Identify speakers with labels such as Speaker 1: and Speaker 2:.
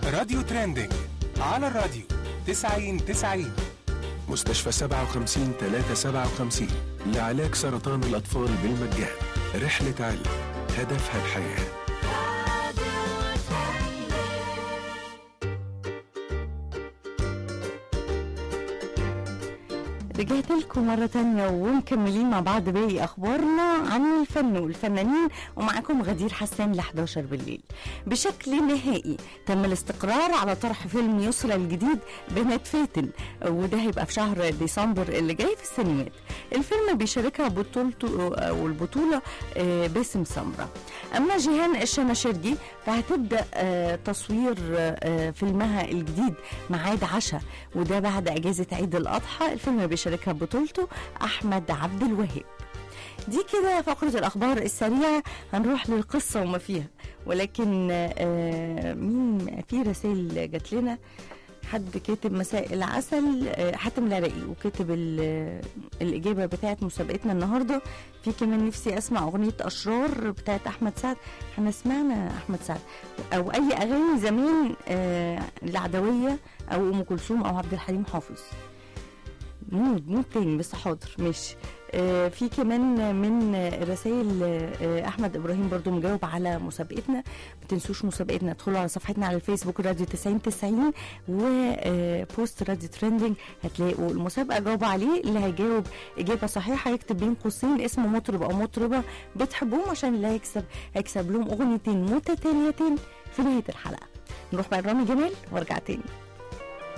Speaker 1: راديو ترندنج على الراديو 90 90
Speaker 2: مستشفى 57 357 لعلاج سرطان الأطفال بالمجان رحلة علم هدفها الحياه
Speaker 3: رجعت لكم مرة تانية ومكملين مع بعض باقي أخبارنا عن الفن والفنانين ومعاكم غدير حسان ل 11 بالليل بشكل نهائي تم الاستقرار على طرح فيلم يسرى الجديد بنات فاتن وده هيبقى في شهر ديسمبر اللي جاي في السينمات الفيلم بيشاركها بطولته والبطولة آه، باسم سمرة أما جيهان الشماشرجي فهتبدأ آه، تصوير آه، فيلمها الجديد ميعاد عشاء وده بعد أجازة عيد الأضحى الفيلم بيشاركها بطولته أحمد عبد الوهاب دي كده فقرة الأخبار السريعة هنروح للقصة وما فيها ولكن آه، مين في رسائل جات لنا حد كاتب مساء العسل آه، حاتم العراقي وكاتب ال- الإجابة بتاعت مسابقتنا النهاردة في كمان نفسي أسمع أغنية أشرار بتاعت أحمد سعد احنا سمعنا أحمد سعد أو أي أغاني زمان آه، العدوية أو أم كلثوم أو عبد الحليم حافظ مود مود تاني بس حاضر ماشي آه في كمان من رسائل آه احمد ابراهيم برضو مجاوب على مسابقتنا ما تنسوش مسابقتنا ادخلوا على صفحتنا على الفيسبوك راديو 90 90 وبوست راديو ترندنج هتلاقوا المسابقه جاوبوا عليه اللي هيجاوب اجابه صحيحه يكتب بين قوسين اسم مطرب او مطربه بتحبوهم عشان اللي هيكسب هيكسب لهم اغنيتين متتاليتين في نهايه الحلقه نروح بقى لرامي جمال وارجع تاني